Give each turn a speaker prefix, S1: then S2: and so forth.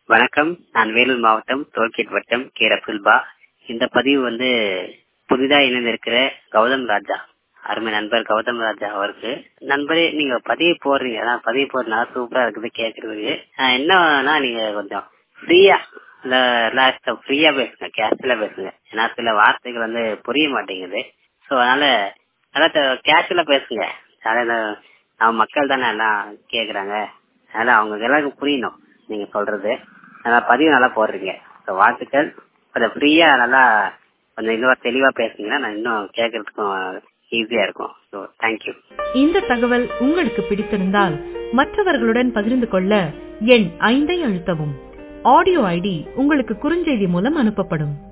S1: வணக்கம் நான் வேலூர் மாவட்டம் டோல்கேட் வட்டம் கே ரசுல்பா இந்த பதிவு வந்து புதிதா இணைந்திருக்கிற கௌதம் ராஜா அருமை நண்பர் கௌதம் ராஜா அவருக்கு நண்பரே நீங்க பதிவு போடுறீங்க அதான் பதிவு போடுறதுனால சூப்பரா இருக்குது கேட்கறதுக்கு ஆஹ் என்னன்னா நீங்க கொஞ்சம் ஃப்ரீயா லாஸ்ட் ஃப்ரீயா பேசுங்க கேஷுவலா பேசுங்க ஏன்னா சில வார்த்தைகள் வந்து புரிய மாட்டேங்குது ஸோ அதனால அதான் கேஷுவலா பேசுங்க அதாவது நம்ம மக்கள் தானே எல்லாம் கேக்குறாங்க அதனால அவங்க எல்லாருக்கும் புரியணும் நீங்க சொல்றது அதனால பதிவு நல்லா போடுறீங்க ஸோ வாழ்த்துக்கள் கொஞ்சம் ஃப்ரீயா நல்லா கொஞ்சம் இன்னும் தெளிவா பேசுனீங்கன்னா நான் இன்னும் கேட்கறதுக்கும் ஈஸியா இருக்கும் ஸோ தேங்க்யூ
S2: இந்த தகவல் உங்களுக்கு பிடித்திருந்தால் மற்றவர்களுடன் பகிர்ந்து கொள்ள எண் ஐந்தை அழுத்தவும் ஆடியோ ஐடி உங்களுக்கு குறுஞ்செய்தி மூலம் அனுப்பப்படும்